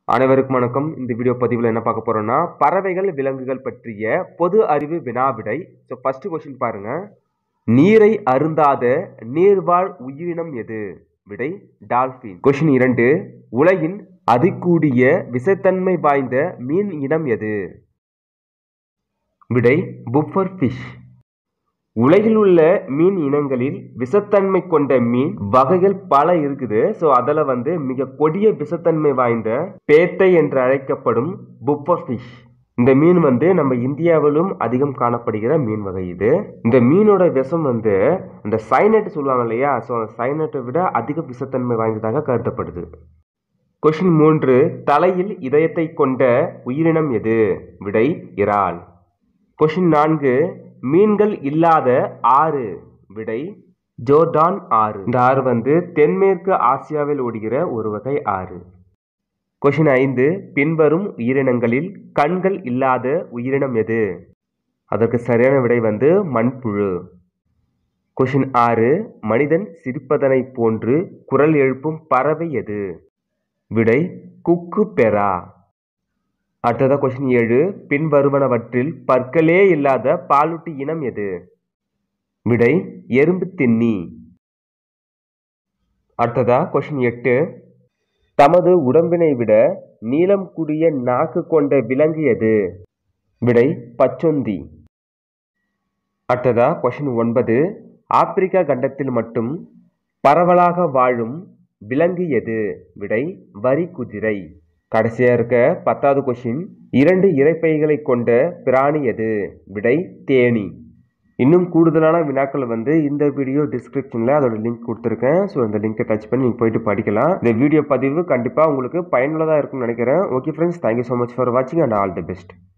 அனைவருக்கும் வணக்கம் இந்த வீடியோ பதிவில் என்ன பார்க்க போறோம்னா பறவைகள் விலங்குகள் பற்றிய பொது அறிவு வினாவிடை ஸோ ஃபர்ஸ்ட் கொஸ்டின் பாருங்க நீரை அருந்தாத நீர்வாழ் உயிரினம் எது விடை டால்பின் கொஸ்டின் இரண்டு உலகின் அதிகூடிய விசைத்தன்மை வாய்ந்த மீன் இனம் எது விடை புஃபர் ஃபிஷ் உலகில் உள்ள மீன் இனங்களில் விஷத்தன்மை கொண்ட மீன் வகைகள் பல இருக்குது ஸோ அதில் வந்து மிக கொடிய விஷத்தன்மை வாய்ந்த பேட்டை என்று அழைக்கப்படும் புப்பர் ஃபிஷ் இந்த மீன் வந்து நம்ம இந்தியாவிலும் அதிகம் காணப்படுகிற மீன் வகை இது இந்த மீனோட விஷம் வந்து இந்த சைனட் சொல்லுவாங்க இல்லையா ஸோ அந்த சைனட்டை விட அதிக விஷத்தன்மை வாய்ந்ததாக கருதப்படுது கொஷின் மூன்று தலையில் இதயத்தை கொண்ட உயிரினம் எது விடை இறால் கொஷின் நான்கு மீன்கள் இல்லாத ஆறு விடை ஜோர்டான் ஆறு இந்த ஆறு வந்து தென்மேற்கு ஆசியாவில் ஓடுகிற ஒரு வகை ஆறு கொஷின் ஐந்து பின்வரும் உயிரினங்களில் கண்கள் இல்லாத உயிரினம் எது அதற்கு சரியான விடை வந்து மண்புழு கொஷின் ஆறு மனிதன் சிரிப்பதனை போன்று குரல் எழுப்பும் பறவை எது விடை குக்கு பெரா அடுத்ததா கொஸ்டின் ஏழு பின்வருவனவற்றில் பற்களே இல்லாத பாலூட்டி இனம் எது விடை எறும்பு தின்னி அடுத்ததா கொஸ்டின் எட்டு தமது உடம்பினை விட நீளம் கூடிய நாக்கு கொண்ட விலங்கு எது விடை பச்சொந்தி அடுத்ததா கொஸ்டின் ஒன்பது ஆப்பிரிக்கா கண்டத்தில் மட்டும் பரவலாக வாழும் விலங்கு எது விடை வரி குதிரை கடைசியா இருக்க பத்தாவது கொஷின் இரண்டு இறைப்பைகளை கொண்ட பிராணி எது விடை தேனி இன்னும் கூடுதலான வினாக்கள் வந்து இந்த வீடியோ டிஸ்கிரிப்ஷனில் அதோட லிங்க் கொடுத்துருக்கேன் ஸோ அந்த லிங்கை டச் பண்ணி நீங்கள் போயிட்டு படிக்கலாம் இந்த வீடியோ பதிவு கண்டிப்பாக உங்களுக்கு பயனுள்ளதாக இருக்கும்னு நினைக்கிறேன் okay friends thank you so much for வாட்சிங் அண்ட் ஆல் தி பெஸ்ட்